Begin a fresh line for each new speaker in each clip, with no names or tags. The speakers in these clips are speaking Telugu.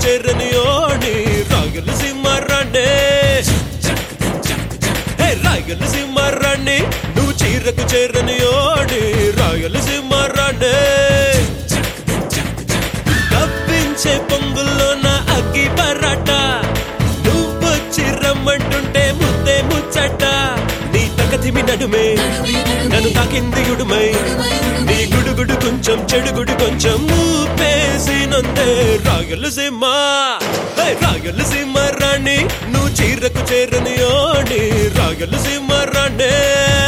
చేరని ఓడి రాయలసీమ రాణే హే రాయలసీమ రాణి నువ్వు చీరకు చేరని ఓడి రాయలసీమ రాణే కప్పించే పొంగుల్లో నా అగ్గి పరాట నువ్వొచ్చి రమ్మంటుంటే ముద్దే ముచ్చట నీ తకతిమి నడుమే నన్ను తాకింది గుడుమై నీ గుడుగుడు కొంచెం చెడుగుడు కొంచెం ఊపేసి నందే రాయలసీమ హే, రాయలసీమ రాణి నువ్వు చీరకు చేరని ఓడి రాయలసీమ రాణే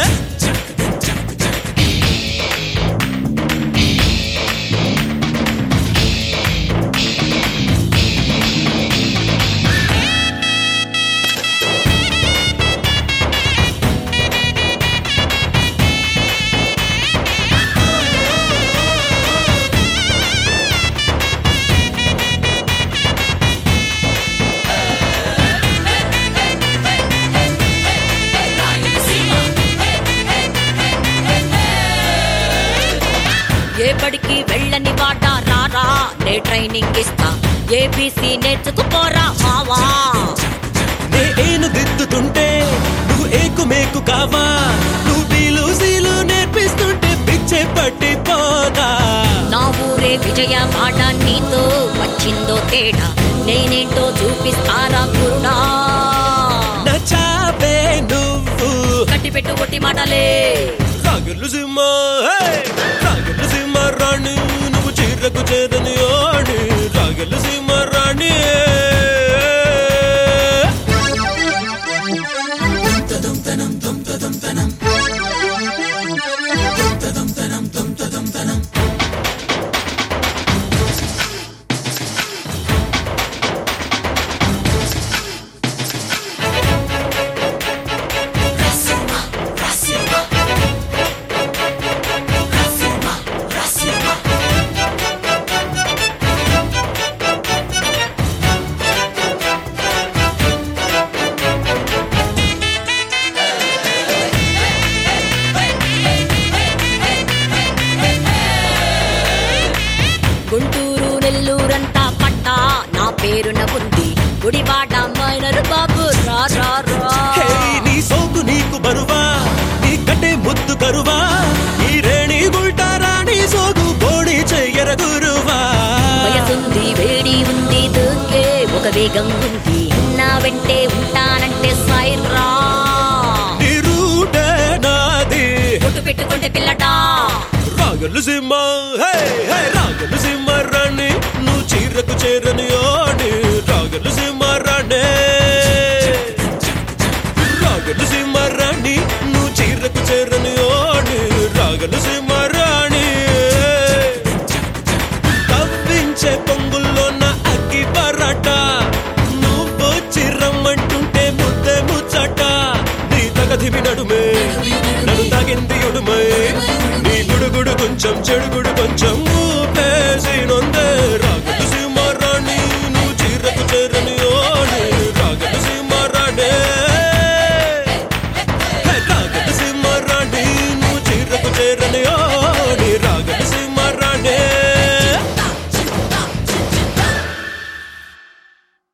ఏ బడికి వెళ్ళని వాట రారా నే ట్రైనింగ్ ఇస్తా ఏబీసీ నేర్చుకుపోరా మావా
నేను దిద్దుతుంటే నువ్వు ఏకు మేకు కావా నువ్వు బీలు సీలు నేర్పిస్తుంటే పిచ్చే పట్టిపోదా
నా ఊరే విజయవాడ నీతో వచ్చిందో తేడా నేనేంటో చూపిస్తారా గురుడా
నా చాపే నువ్వు
కట్టి పెట్టు కొట్టి మాటలే
రాగలు సింహ హే! రాగలు సింహ రాణి నువ్వు చీరకు చేరని ఆడి రాగలు సింహ రాణి
గుంటూరు నెల్లూరంతా పట్టా నా పేరున ఉంది గుడివాడ మైనరు బాబు రా రా రా
హే, నీ సోకు నీకు బరువా నీ కట్టే ముద్దు కరువా ఈ రేణి గుల్టా రాణి సోగు బోడి చెయ్యర గురువా
వయసుంది వేడి ఉంది దూకే ఒక వేగం ఉంది నా వెంటే ఉంటానంటే సైరా
నీ రూటే నాది
కొట్టు పెట్టుకుంటే పిల్లటా
రాగలు సింహ హే హే రాగలు సింహ రాణి నువ్వు చీరకు చేరని ఆడి రాగలు సింహ రాణి రాగలు సింహ రాణి నువ్వు చీరకు చేరని ఆడి రాగలు సింహ రాణి కవ్వించే పొంగుల్లో నా అగ్గి పరాట నువ్వు చిరమ్మంటుంటే ముద్దే ముచ్చట నీ తగదివి నడుమే నన్ను తాగింది ఉడుమై నీ గుడుగుడు కొంచెం చెడుగుడు కొంచెం ఊపేసి నొంది